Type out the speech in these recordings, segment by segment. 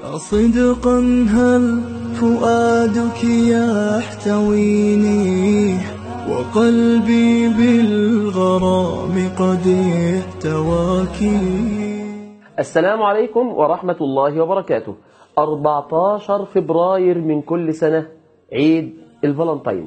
أصدقا هل فؤادك يحتويني وقلبي بالغرام قد احتواك السلام عليكم ورحمة الله وبركاته 14 فبراير من كل سنة عيد الفالنتين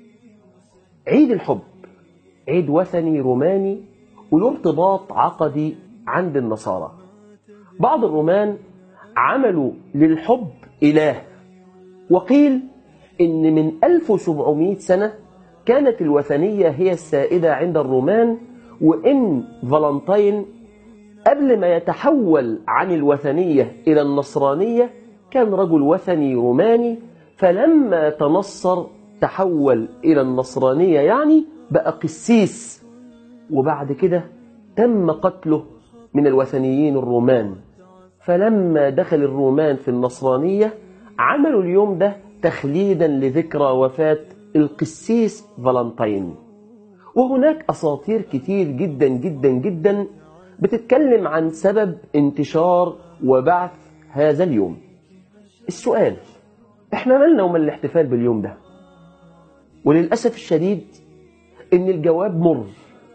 عيد الحب عيد وثني روماني وله ارتباط عقدي عند النصارى بعض الرومان عملوا للحب إله وقيل إن من 1700 سنة كانت الوثنية هي السائدة عند الرومان وإن فالنتين قبل ما يتحول عن الوثنية إلى النصرانية كان رجل وثني روماني فلما تنصر تحول إلى النصرانية يعني بقى قسيس وبعد كده تم قتله من الوثنيين الرومان فلما دخل الرومان في النصرانية عملوا اليوم ده تخليدا لذكرى وفاة القسيس فالنتين وهناك أساطير كتير جدا جدا جدا بتتكلم عن سبب انتشار وبعث هذا اليوم السؤال احنا مالنا ومال الاحتفال باليوم ده وللأسف الشديد ان الجواب مر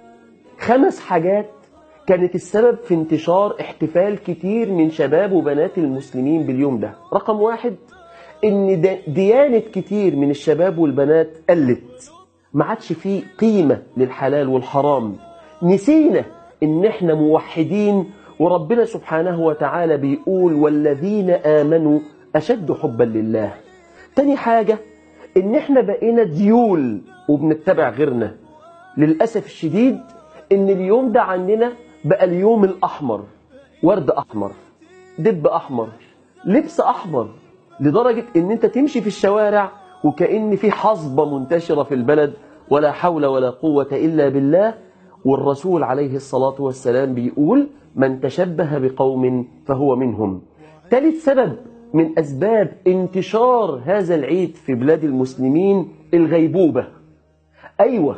خمس حاجات كانت السبب في انتشار احتفال كتير من شباب وبنات المسلمين باليوم ده رقم واحد ان ديانة كتير من الشباب والبنات قلت ما عادش فيه قيمة للحلال والحرام نسينا ان احنا موحدين وربنا سبحانه وتعالى بيقول والذين آمنوا أشد حبا لله تاني حاجة ان احنا بقينا ديول وبنتبع غيرنا للأسف الشديد ان اليوم ده عندنا بقى اليوم الأحمر ورد أحمر دب أحمر لبس أحمر لدرجة ان انت تمشي في الشوارع وكأن في حصبة منتشرة في البلد ولا حول ولا قوة إلا بالله والرسول عليه الصلاة والسلام بيقول من تشبه بقوم فهو منهم ثالث سبب من أسباب انتشار هذا العيد في بلاد المسلمين الغيبوبة أيوة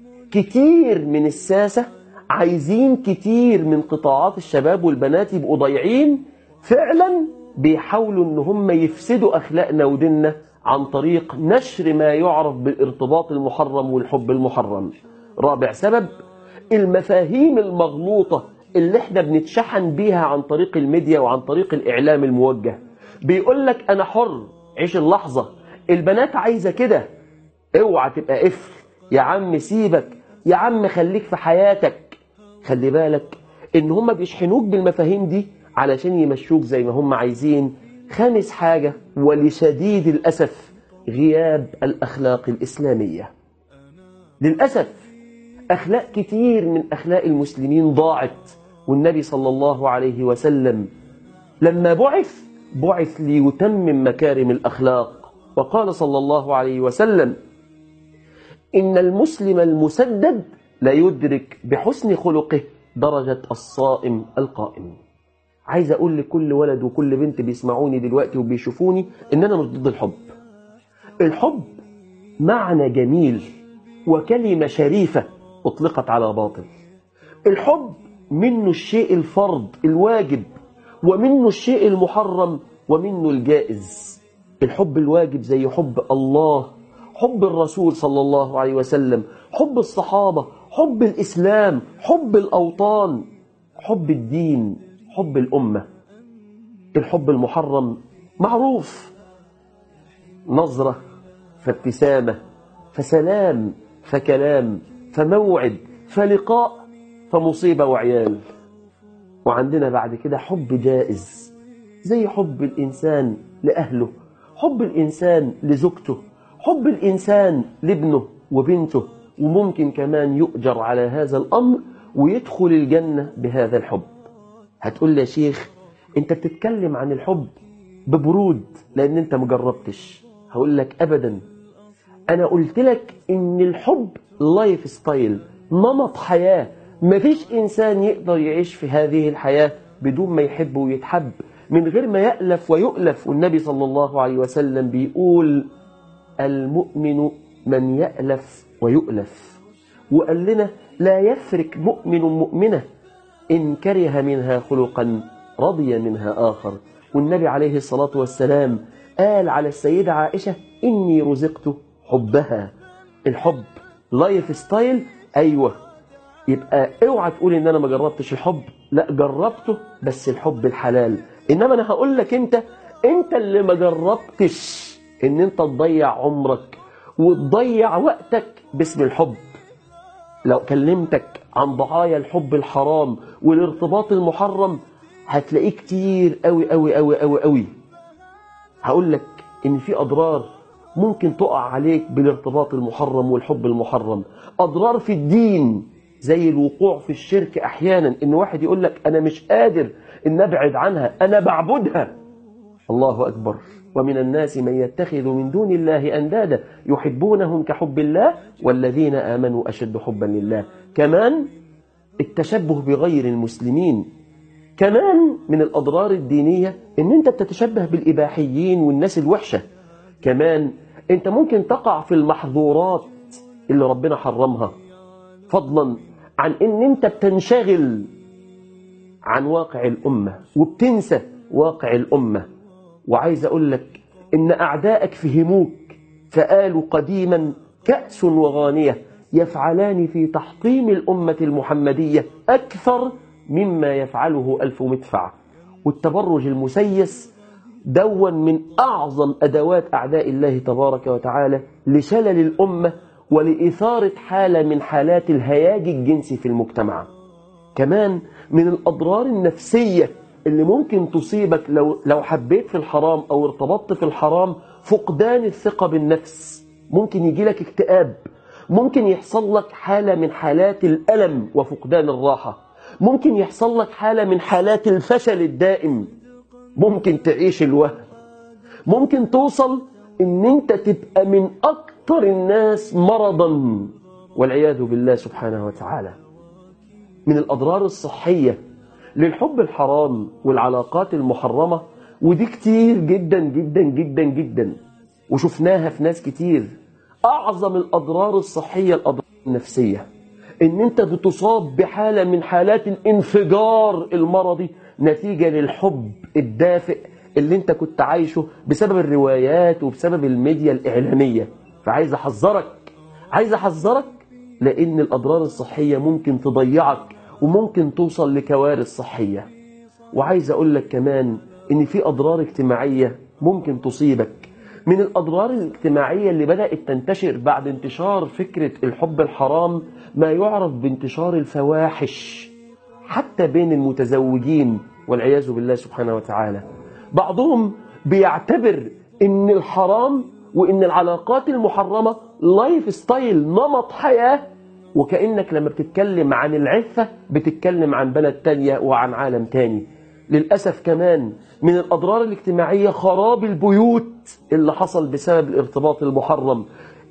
كتير من الساسة عايزين كتير من قطاعات الشباب والبنات يبقوا ضايعين فعلا بيحاولوا ان هم يفسدوا أخلاقنا وديننا عن طريق نشر ما يعرف بالارتباط المحرم والحب المحرم رابع سبب المفاهيم المغلوطة اللي احنا بنتشحن بيها عن طريق الميديا وعن طريق الإعلام الموجه بيقول لك أنا حر عيش اللحظة البنات عايزة كده اوعى تبقى قفل يا عم سيبك يا عم خليك في حياتك خلي بالك ان هم بيشحنوك بالمفاهيم دي علشان يمشوك زي ما هم عايزين خامس حاجة ولشديد الأسف غياب الأخلاق الإسلامية للأسف أخلاق كتير من أخلاق المسلمين ضاعت والنبي صلى الله عليه وسلم لما بعث بعث ليتمم مكارم الأخلاق وقال صلى الله عليه وسلم إن المسلم المسدد لا يدرك بحسن خلقه درجة الصائم القائم عايز أقول لكل ولد وكل بنت بيسمعوني دلوقتي وبيشوفوني إن أنا مش ضد الحب الحب معنى جميل وكلمة شريفة أطلقت على باطل الحب منه الشيء الفرض الواجب ومنه الشيء المحرم ومنه الجائز الحب الواجب زي حب الله حب الرسول صلى الله عليه وسلم حب الصحابة حب الإسلام حب الأوطان حب الدين حب الأمة الحب المحرم معروف نظرة فابتسامة فسلام فكلام فموعد فلقاء فمصيبة وعيال وعندنا بعد كده حب جائز زي حب الإنسان لأهله حب الإنسان لزوجته حب الإنسان لابنه وبنته وممكن كمان يؤجر على هذا الأمر ويدخل الجنة بهذا الحب هتقول لي يا شيخ انت بتتكلم عن الحب ببرود لأن انت مجربتش هقول لك أبدا أنا قلت لك إن الحب لايف ستايل نمط حياة مفيش إنسان يقدر يعيش في هذه الحياة بدون ما يحب ويتحب من غير ما يألف ويؤلف والنبي صلى الله عليه وسلم بيقول المؤمن من يألف ويؤلف وقال لنا لا يفرك مؤمن مؤمنة إن كره منها خلقا رضي منها آخر والنبي عليه الصلاة والسلام قال على السيدة عائشة إني رزقت حبها الحب لايف ستايل أيوة يبقى اوعى تقول ان انا ما جربتش الحب لا جربته بس الحب الحلال انما انا هقول لك انت انت اللي ما جربتش ان انت تضيع عمرك وتضيع وقتك باسم الحب لو كلمتك عن ضحايا الحب الحرام والارتباط المحرم هتلاقيه كتير قوي قوي قوي قوي قوي هقول لك ان في اضرار ممكن تقع عليك بالارتباط المحرم والحب المحرم اضرار في الدين زي الوقوع في الشرك احيانا ان واحد يقول لك انا مش قادر ان ابعد عنها انا بعبدها الله اكبر ومن الناس من يتخذ من دون الله اندادا يحبونهم كحب الله والذين امنوا اشد حبا لله كمان التشبه بغير المسلمين كمان من الاضرار الدينيه ان انت بتتشبه بالاباحيين والناس الوحشه كمان انت ممكن تقع في المحظورات اللي ربنا حرمها فضلا عن ان انت بتنشغل عن واقع الامه وبتنسى واقع الامه وعايز اقول لك ان اعدائك فهموك فقالوا قديما كاس وغانيه يفعلان في تحطيم الامه المحمديه اكثر مما يفعله الف مدفع والتبرج المسيس دون من اعظم ادوات اعداء الله تبارك وتعالى لشلل الامه ولإثارة حالة من حالات الهياج الجنسي في المجتمع كمان من الأضرار النفسية اللي ممكن تصيبك لو, لو حبيت في الحرام أو ارتبطت في الحرام فقدان الثقة بالنفس ممكن يجي لك اكتئاب ممكن يحصل لك حالة من حالات الألم وفقدان الراحة ممكن يحصل لك حالة من حالات الفشل الدائم ممكن تعيش الوهم ممكن توصل ان انت تبقى من اكتر الناس مرضا والعياذ بالله سبحانه وتعالى من الاضرار الصحيه للحب الحرام والعلاقات المحرمه ودي كتير جدا جدا جدا جدا وشفناها في ناس كتير اعظم الاضرار الصحيه الاضرار النفسيه ان انت بتصاب بحاله من حالات الانفجار المرضي نتيجه للحب الدافئ اللي انت كنت عايشه بسبب الروايات وبسبب الميديا الإعلامية فعايز أحذرك عايز أحذرك لأن الأضرار الصحية ممكن تضيعك وممكن توصل لكوارث صحية وعايز أقول لك كمان إن في أضرار اجتماعية ممكن تصيبك من الأضرار الاجتماعية اللي بدأت تنتشر بعد انتشار فكرة الحب الحرام ما يعرف بانتشار الفواحش حتى بين المتزوجين والعياذ بالله سبحانه وتعالى بعضهم بيعتبر ان الحرام وان العلاقات المحرمة لايف ستايل نمط حياة وكأنك لما بتتكلم عن العفة بتتكلم عن بلد تانية وعن عالم تاني للأسف كمان من الأضرار الاجتماعية خراب البيوت اللي حصل بسبب الارتباط المحرم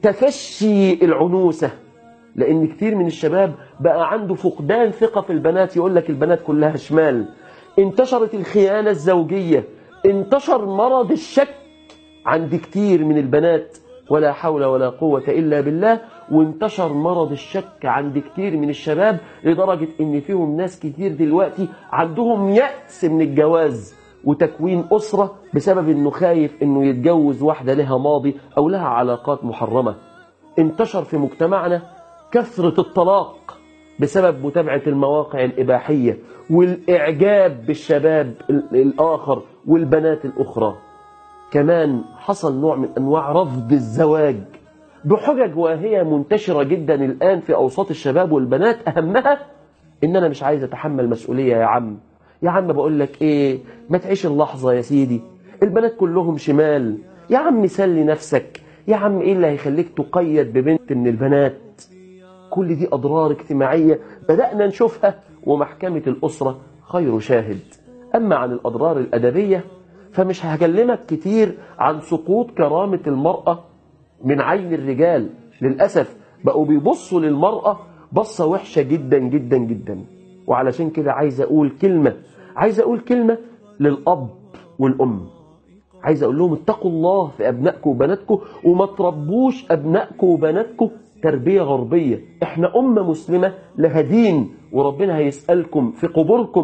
تفشي العنوسة لأن كتير من الشباب بقى عنده فقدان ثقة في البنات يقول لك البنات كلها شمال انتشرت الخيانة الزوجية انتشر مرض الشك عند كتير من البنات ولا حول ولا قوة إلا بالله وانتشر مرض الشك عند كتير من الشباب لدرجة ان فيهم ناس كتير دلوقتي عندهم يأس من الجواز وتكوين أسرة بسبب انه خايف انه يتجوز واحدة لها ماضي او لها علاقات محرمة انتشر في مجتمعنا كثرة الطلاق بسبب متابعة المواقع الإباحية والإعجاب بالشباب الآخر والبنات الأخرى كمان حصل نوع من أنواع رفض الزواج بحجج واهية منتشرة جدا الآن في أوساط الشباب والبنات أهمها إن أنا مش عايز أتحمل مسؤولية يا عم يا عم بقول لك إيه ما تعيش اللحظة يا سيدي البنات كلهم شمال يا عم سلي نفسك يا عم إيه اللي هيخليك تقيد ببنت من البنات كل دي أضرار اجتماعية بدأنا نشوفها ومحكمة الأسرة خير شاهد أما عن الأضرار الأدبية فمش هكلمك كتير عن سقوط كرامة المرأة من عين الرجال للأسف بقوا بيبصوا للمرأة بصة وحشة جدا جدا جدا وعلشان كده عايز أقول كلمة عايز أقول كلمة للأب والأم عايز أقول لهم اتقوا الله في أبنائكم وبناتكم وما تربوش أبنائكم وبناتكم تربية غربية احنا أمة مسلمة لها دين وربنا هيسألكم في قبوركم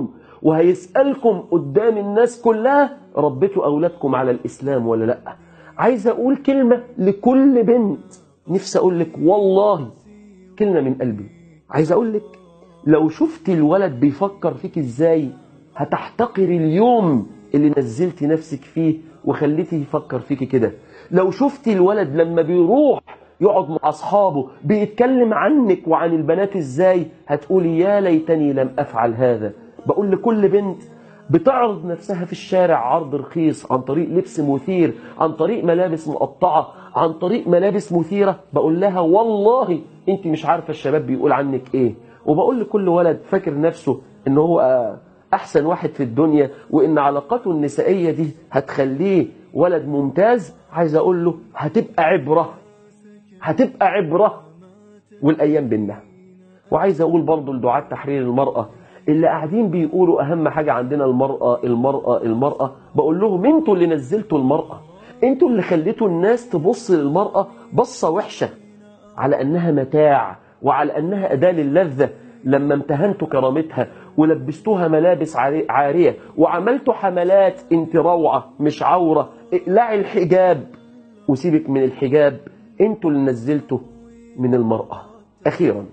وهيسألكم قدام الناس كلها ربيتوا أولادكم على الإسلام ولا لأ عايز أقول كلمة لكل بنت نفسي أقول لك والله كلمة من قلبي عايز أقول لك لو شفت الولد بيفكر فيك إزاي هتحتقر اليوم اللي نزلت نفسك فيه وخليته يفكر فيك كده لو شفت الولد لما بيروح يقعد مع أصحابه بيتكلم عنك وعن البنات إزاي هتقولي يا ليتني لم أفعل هذا بقول لكل بنت بتعرض نفسها في الشارع عرض رخيص عن طريق لبس مثير عن طريق ملابس مقطعة عن طريق ملابس مثيرة بقول لها والله انت مش عارفة الشباب بيقول عنك ايه وبقول لكل ولد فاكر نفسه ان هو احسن واحد في الدنيا وان علاقاته النسائية دي هتخليه ولد ممتاز عايز اقول له هتبقى عبرة هتبقى عبرة والايام بينا وعايز اقول برضو لدعاة تحرير المرأة اللي قاعدين بيقولوا اهم حاجة عندنا المرأة المرأة المرأة بقول لهم انتوا اللي نزلتوا المرأة انتوا اللي خليتوا الناس تبص للمرأة بصة وحشة على انها متاع وعلى انها اداة للذة لما امتهنتوا كرامتها ولبستوها ملابس عارية وعملتوا حملات انت روعة مش عورة اقلعي الحجاب وسيبك من الحجاب انتوا اللي نزلتوا من المرأة اخيرا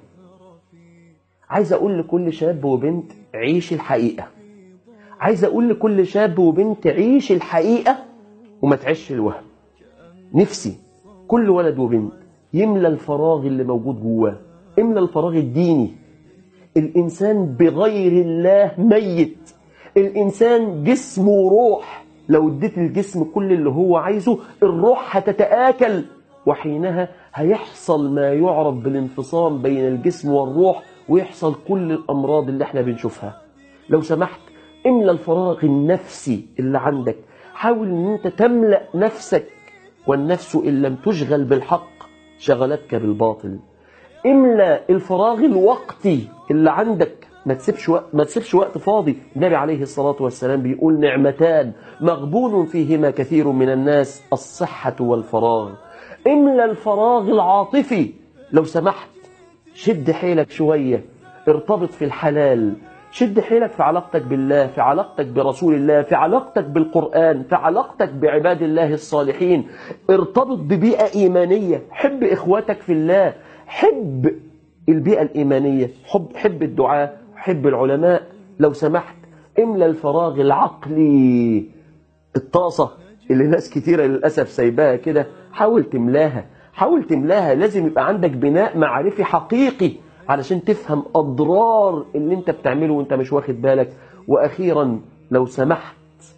عايز اقول لكل شاب وبنت عيش الحقيقة عايز اقول لكل شاب وبنت عيش الحقيقة وما تعيش الوهم نفسي كل ولد وبنت يملى الفراغ اللي موجود جواه املى الفراغ الديني الإنسان بغير الله ميت الإنسان جسم وروح لو اديت الجسم كل اللي هو عايزه الروح هتتآكل وحينها هيحصل ما يعرف بالانفصام بين الجسم والروح ويحصل كل الأمراض اللي احنا بنشوفها لو سمحت املى الفراغ النفسي اللي عندك حاول ان انت تملأ نفسك والنفس إن لم تشغل بالحق شغلتك بالباطل املى الفراغ الوقتي اللي عندك ما تسيبش وقت ما تسيبش وقت فاضي النبي عليه الصلاة والسلام بيقول نعمتان مغبون فيهما كثير من الناس الصحة والفراغ املى الفراغ العاطفي لو سمحت شد حيلك شوية ارتبط في الحلال شد حيلك في علاقتك بالله في علاقتك برسول الله في علاقتك بالقرآن في علاقتك بعباد الله الصالحين ارتبط ببيئة إيمانية حب إخواتك في الله حب البيئة الإيمانية حب حب الدعاء حب العلماء لو سمحت املى الفراغ العقلي الطاسة اللي ناس كتيرة للأسف سايباها كده حاول تملاها حاول تملاها لازم يبقى عندك بناء معرفي حقيقي علشان تفهم أضرار اللي انت بتعمله وانت مش واخد بالك وأخيرا لو سمحت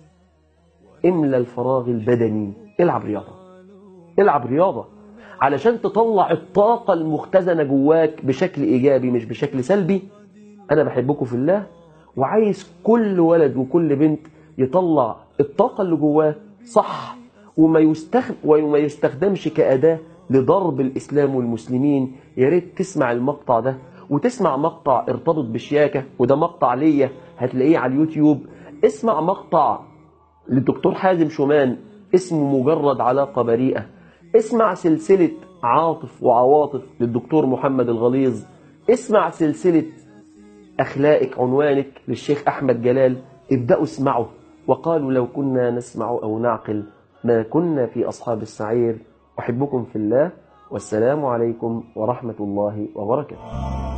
املى الفراغ البدني العب رياضة العب رياضة علشان تطلع الطاقة المختزنة جواك بشكل إيجابي مش بشكل سلبي أنا بحبكم في الله وعايز كل ولد وكل بنت يطلع الطاقة اللي جواه صح وما يستخدم وما يستخدمش كأداة لضرب الإسلام والمسلمين يا ريت تسمع المقطع ده وتسمع مقطع ارتبط بشياكة وده مقطع ليا هتلاقيه على اليوتيوب اسمع مقطع للدكتور حازم شومان اسمه مجرد علاقة بريئة اسمع سلسلة عاطف وعواطف للدكتور محمد الغليظ اسمع سلسلة أخلاقك عنوانك للشيخ أحمد جلال ابدأوا اسمعوا وقالوا لو كنا نسمع أو نعقل ما كنا في أصحاب السعير أحبكم في الله والسلام عليكم ورحمة الله وبركاته